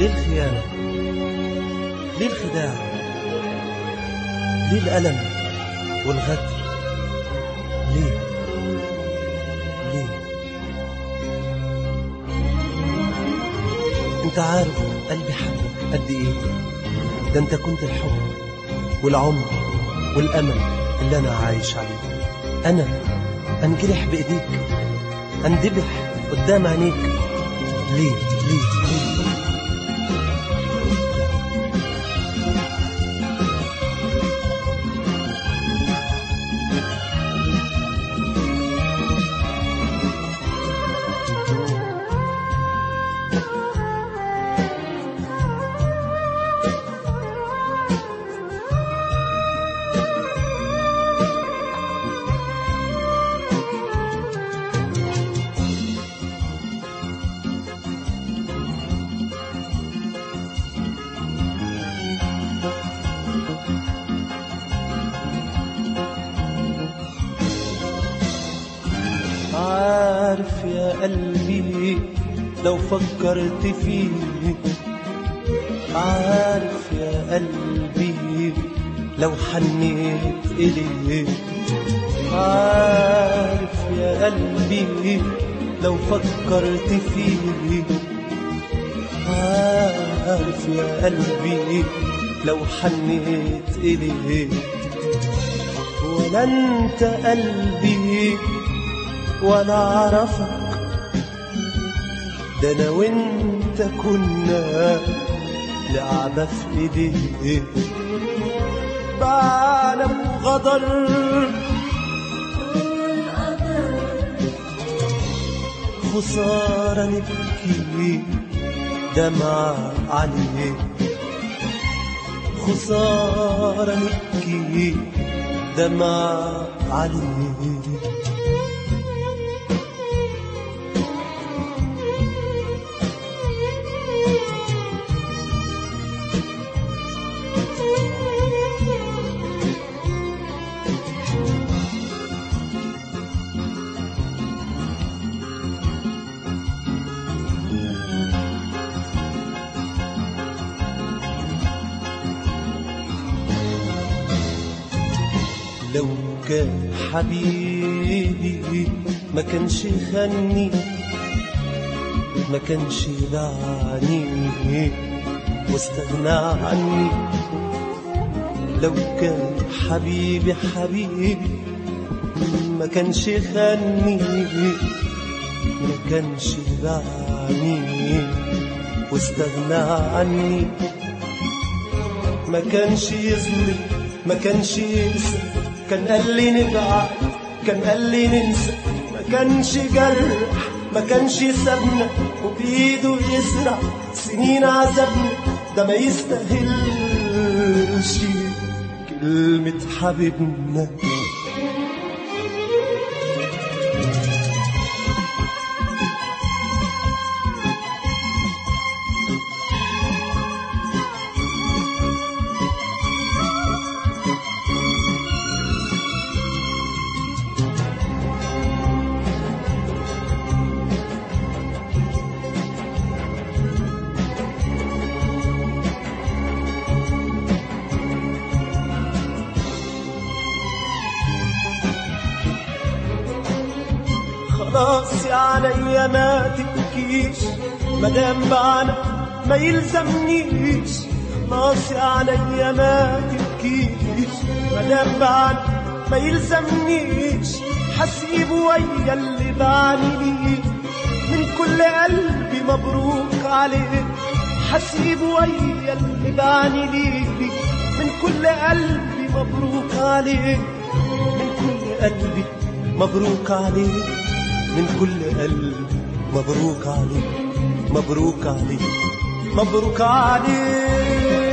الخيانة ليه الخداع ليه الألم والغدر ليه ليه انت عارف قلبي حبك قد ايه ده انت كنت الحب والعمر والامل اللي انا عايش عليه انا انجرح بايديك اندبح قدام عينيك ليه ليه ليه عارف يا قلبي لو فكرت فيه عارف يا قلبي لو حنيت إليه عارف يا قلبي لو فكرت فيه عارف يا قلبي لو حنيت إليه ولا انت قلبي ولا اعرفك ده انا وانت كنا لعبة في ايديه بعلم غدر خسارة نبكي دمع عليه خسارة نبكي دمع عليه لو كان حبيبي ما كانش خاني ما كانش دعني واستغنى عني لو كان حبيبي حبيبي ما كانش خاني ما كانش دعني واستغنى عني ما كانش يظلم ما كانش ينسى كان قال لي نبعد كان قال لي ننسى ما كانش جرح ما كانش سابنا وبإيده يزرع سنين عذابنا ده ما يستاهلش كلمة حبيبنا خلاص يا عليا ما تبكيش مدام بعنا ما يلزمنيش خلاص يا عليا ما تبكيش مدام بعنا ما يلزمنيش حسيب ويا اللي بعني ليه من كل قلبي مبروك عليه حسيب ويا اللي بعني ليه من كل قلبي مبروك عليه من كل قلبي مبروك عليه من كل قلب مبروك عليه مبروك عليه مبروك عليه